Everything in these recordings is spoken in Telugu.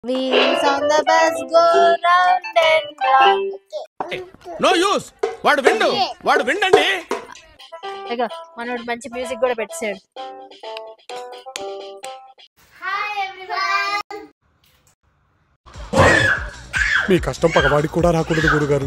Wheels on the bus go round and round. No use వాడు విండు వాడు విండండి ఇగో మనోడు మంచి మ్యూజిక్ కూడా పెట్టాడు మీ కష్టం పగవాడికి కూడా రాకూడదు గురుగారు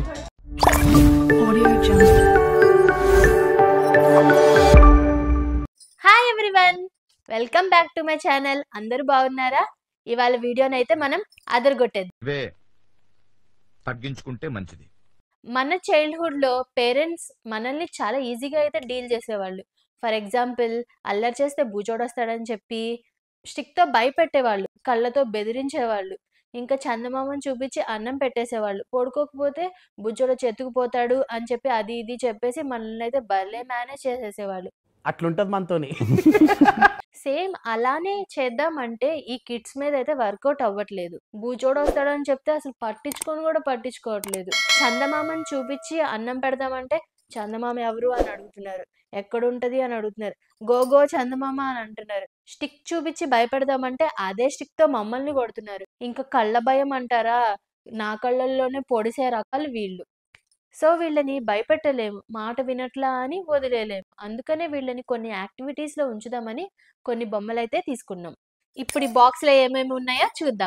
hi everyone welcome back to my channel అందరూ బాగున్నారా ఇవాళ వీడియోని అయితే మనం అదరగొట్టేద్దాం ఇవే తగ్గించుకుంటే మంచిది మన చైల్డ్హుడ్ లో పేరెంట్స్ మనల్ని చాలా ఈజీగా అయితే డీల్ చేసేవాళ్ళు ఫర్ ఎగ్జాంపుల్ అల్లరి చేస్తే బూజోడొస్తాడని చెప్పి స్టిక్ తో భయపెట్టేవాళ్ళు కళ్ళతో బెదిరించేవాళ్ళు ఇంకా చందమామని చూపించి అన్నం పెట్టేసేవాళ్ళు పడుకోకపోతే బుజ్జోడు చెతుకుపోతాడు అని చెప్పి అది ఇది చెప్పేసి మనల్ని అయితే భలే మేనేజ్ చేసేసేవాళ్ళు అట్లుంటది మనతోని సేమ్ అలానే చేద్దామంటే ఈ కిడ్స్ మీద అయితే వర్కౌట్ అవ్వట్లేదు బూచోడు వస్తాడని చెప్తే అసలు పట్టించుకొని కూడా పట్టించుకోవట్లేదు చందమామని చూపించి అన్నం పెడదామంటే చందమామ ఎవరు అని అడుగుతున్నారు ఎక్కడుంటది అని అడుగుతున్నారు గో గో చందమామ అని అంటున్నారు స్టిక్ చూపించి భయపెడదామంటే అదే స్టిక్ తో మమ్మల్ని కొడుతున్నారు ఇంకా కళ్ళ భయం అంటారా నా కళ్ళల్లోనే పొడిసే రకాలు వీళ్ళు సో వీళ్ళని భయపెట్టలేము మాట వినట్లా అని వదిలేయలేము అందుకనే వీళ్ళని కొన్ని యాక్టివిటీస్ లో ఉంచుదామని కొన్ని బొమ్మలు అయితే తీసుకున్నాం ఇప్పుడు ఈ బాక్స్ లో ఏమేమి ఉన్నాయో చూద్దాం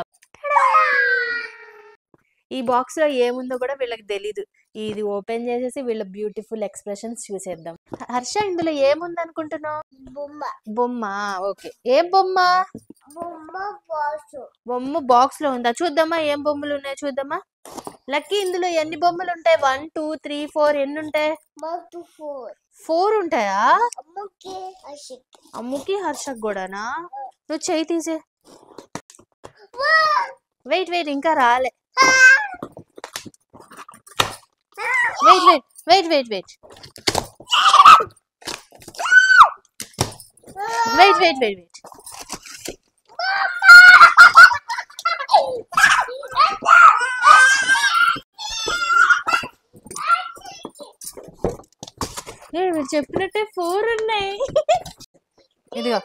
ఈ బాక్స్ లో ఏముందో కూడా వీళ్ళకి తెలీదు ఇది ఓపెన్ చేసేసి వీళ్ళ బ్యూటిఫుల్ ఎక్స్ప్రెషన్స్ చూసేద్దాం హర్ష ఇందులో ఏముంది అనుకుంటున్నావు బొమ్మ బొమ్మ ఓకే ఏం బొమ్మ బొమ్మ బాసు బొమ్మ బాక్స్ లో ఉందా చూద్దామా ఏం బొమ్మలు ఉన్నాయో చూద్దామా లక్కీ ఇందులో ఎన్ని బొమ్మలు ఉంటాయి వన్ టూ త్రీ ఫోర్ ఎన్ని ఉంటాయి మత్తు ఫోర్ ఫోర్ ఉంటాయా అమ్మకి అషిక్ అమ్ముకి హర్షకు కూడానా నువ్వు చేయి తీసే వెయిట్ వెయిట్ ఇంకా రాలే wait wait wait wait wait wait wait wait wait ఏ మీరు చెప్పినట్టే ఫోర్ ఉన్నాయి ఇదిగో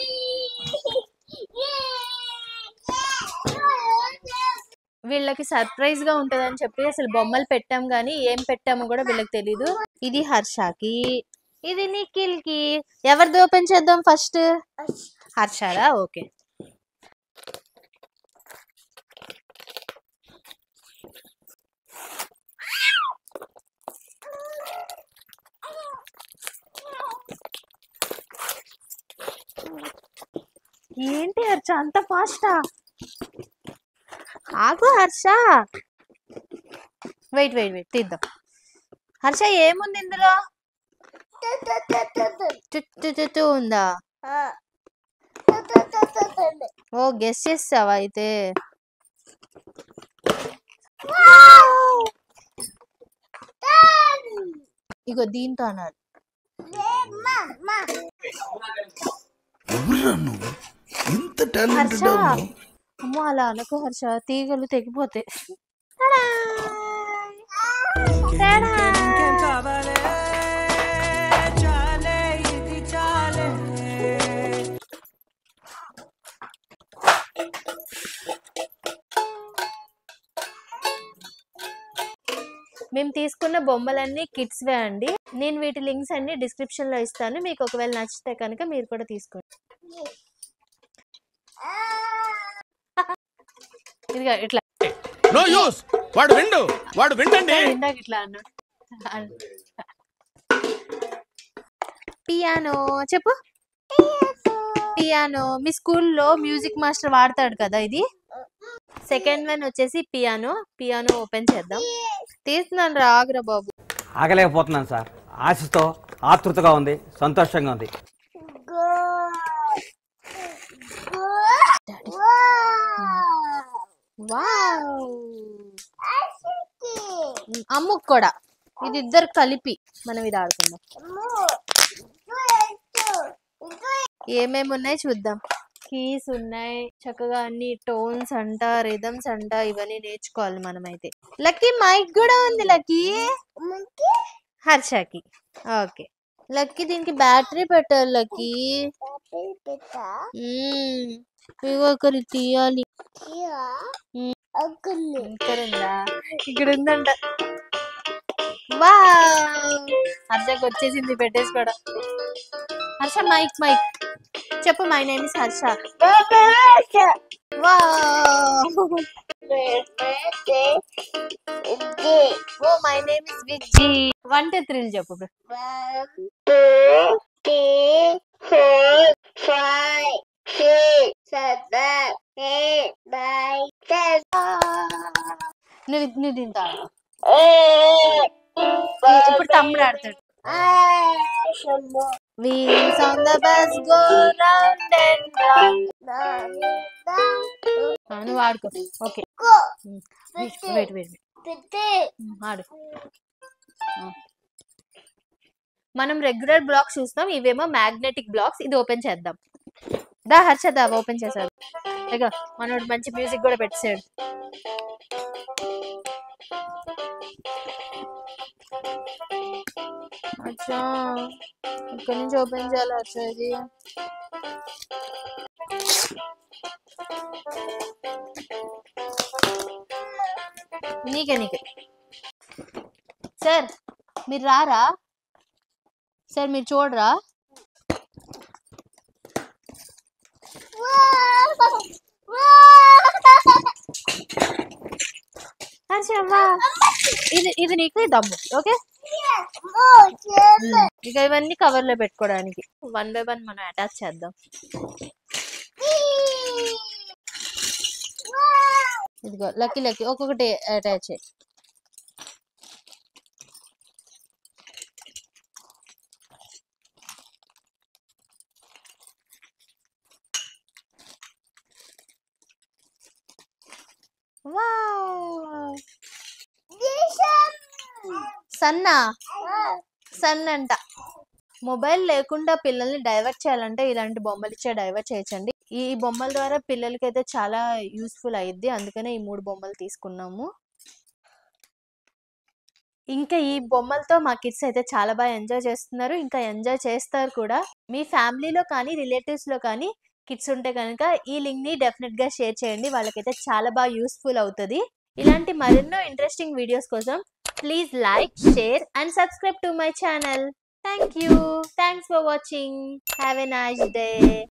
వీళ్ళకి సర్ప్రైజ్ గా ఉంటదని చెప్పి అసలు బొమ్మలు పెట్టాం గానీ ఏం పెట్టామో కూడా వీళ్ళకి తెలీదు ఇది హర్షకి ఇది నిఖిల్ కి ఎవరిది ఓపెన్ చేద్దాం ఫస్ట్ హర్షరా ఓకే ఏంటి హర్ష అంత ఫాస్టా ఆగు హర్ష వెయిట్ వెయిట్ వెయిట్ తీద్దాం హర్ష ఏముంది ఇందులో చుట్టూ చుట్టూ ఉందా ఓ గెస్ చేస్తావా అయితే ఇగో దీంతో అన్నారు ఎవరురా నువ్వు ఇంత హర్ష టాలెంటెడ్ అమ్మో అలా అనుకో హర్ష తీగలు తెగిపోతాయి మేము తీసుకున్న బొమ్మలన్నీ కిడ్స్ వే అండి నేను వీటి లింక్స్ అన్ని డిస్క్రిప్షన్ లో ఇస్తాను మీకు ఒకవేళ నచ్చితే కనుక మీరు కూడా తీసుకోండి ఇదిగా ఇట్లా నో యూస్ వాడు విండు వాడు విండండి ఇందాక ఇట్లా అన్నాడు పియానో చెప్పు పియానో మీ స్కూల్లో మ్యూజిక్ మాస్టర్ వాడతాడు కదా ఇది సెకండ్ వన్ వచ్చేసి పియానో పియానో ఓపెన్ చేద్దాం తీస్తున్నాను రా ఆగురా బాబు ఆగలేకపోతున్నాను సార్ ఆశతో ఆతృతగా ఉంది సంతోషంగా ఉంది వావ్ అమ్ముకు కూడా ఇది ఇద్దరు కలిపి మనం ఇది ఆడుకుందాం ఏమేమి ఉన్నాయి చూద్దాం కీస్ ఉన్నాయి చక్కగా అన్ని టోన్స్ అంట రిథమ్స్ అంట ఇవన్నీ నేర్చుకోవాలి మనమైతే లక్కీ మైక్ కూడా ఉంది లక్కీ హర్షకి ఓకే లక్కీ దీనికి బ్యాటరీ పెట్టాలి లక్కీ మ్మ్. ఇగో ఒకరి తీయాలి Here. Ugly. ఇక్కడ ఉందా ఇక్కడ ఉందంట వా హర్షకు వచ్చేసింది పెట్టేసుకోవడం హర్ష మైక్ మైక్ చెప్పు మై నేమ్ ఇస్ హర్ష వా ఓ my name is Vijji one two త్రీలు చెప్పు ఇప్పుడు. One, two, three, four, five, six, seven, eight, nine, ten. నువ్వు నువ్వు తింటా Eight. ఇప్పుడు తమ్ముడు ఆడతాడు Ah, some wheels on the bus go round and round more. నువ్వు ఆడుకో okay Go. Wait wait Pity. ఆడు ఆ. మనం రెగ్యులర్ బ్లాక్స్ చూస్తాం ఇవేమో మ్యాగ్నెటిక్ బ్లాక్స్ ఇది ఓపెన్ చేద్దాం దా హర్ష దా ఓపెన్ చేశాడు ఇక మనోడు మంచి మ్యూజిక్ కూడా పెట్టాడు అచ్చా ఇక్కడ నుంచి ఓపెన్ చేయాలి హర్ష ఇది నీకే నీకే సార్ మీరు రారా సార్ మీరు చూడరా హర్షమ్మా ఇది ఇది నీకు ఇది దమ్ము ఓకే ఇక ఇవన్నీ కవర్ లో పెట్టుకోవడానికి వన్ బై వన్ మనం అటాచ్ చేద్దాం ఇదిగో లక్కీ లక్కీ ఒక్కొక్కటి అటాచ్ చేయి వావ్ సన్నా సన్ అంట మొబైల్ లేకుండా పిల్లల్ని డైవర్ట్ చేయాలంటే ఇలాంటి బొమ్మలు ఇచ్చే డైవర్ట్ చేయొచ్చండి ఈ బొమ్మల ద్వారా పిల్లలకి అయితే చాలా యూస్ఫుల్ అయ్యిద్ది అందుకనే ఈ మూడు బొమ్మలు తీసుకున్నాము ఇంకా ఈ బొమ్మలతో మా కిడ్స్ అయితే చాలా బాగా ఎంజాయ్ చేస్తున్నారు ఇంకా ఎంజాయ్ చేస్తారు కూడా మీ ఫ్యామిలీలో కానీ రిలేటివ్స్ లో కానీ కిడ్స్ ఉంటే కనుక ఈ లింక్ ని డెఫినెట్ గా షేర్ చేయండి వాళ్ళకైతే చాలా బాగా యూస్ఫుల్ అవుతుంది ఇలాంటి మరెన్నో ఇంట్రెస్టింగ్ వీడియోస్ కోసం please like share and subscribe to my channel thank you thanks for watching have a nice day